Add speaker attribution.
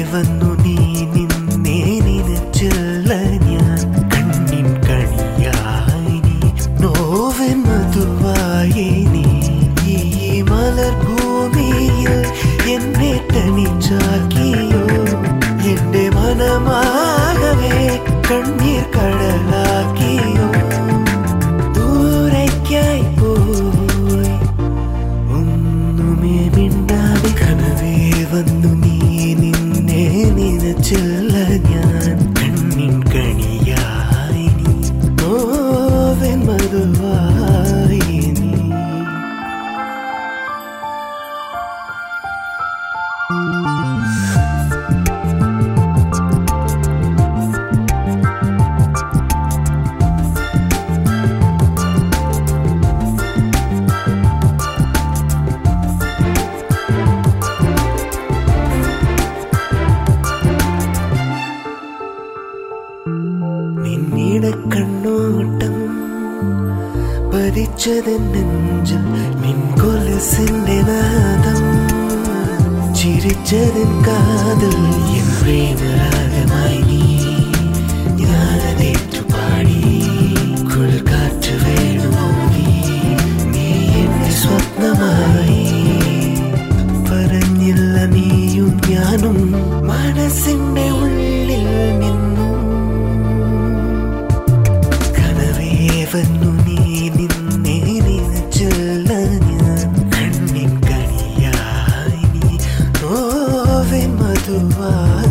Speaker 1: വന്നു നീ നിന്നെ നിനച്ചല്ല ഞാൻ കണ്ണിൻ കണിയായി നീ നോവൻ മധുവായി നീ ഈ മലർഭൂമിയിൽ എന്നെ തനിച്ചാക്കിയോ എന്റെ മനമാകവേ കണ്ണീർ കടലാക്കിയോ ദൂരയ്ക്കായി പോയി ഒന്നുമേ മിണ്ടാതെ കനവേ വന്നു നീ നിന്നെ നിനച്ചല്ല ഞാൻ കണ്ണിൻ കണിയായി നീ നോവൻ മധുവായി നീ നിന്നിടെ കണ്ണോട്ടം പതിച്ചതൻ നെഞ്ചിൽ നിൻ കൊലസിന്റെ നാദം ചിരിച്ചതൻ കാതൽ എൻ പ്രേമരാഗമായി നീ ഞാനതേറ്റു പാടി കുൽക്കാറ്റ് വേണമോ നീ നീ എന്റെ സ്വപ്നമായി പറഞ്ഞില്ല നീയും ഞാനും മനസ്സിന്റെ ഉള്ളിൽ നിന്നും കനവേ വന്നു നീ നിന്നെ നിനച്ചല്ല ഞാൻ കണ്ണിൻ കണിയായി നീ നോവെ മധുവായി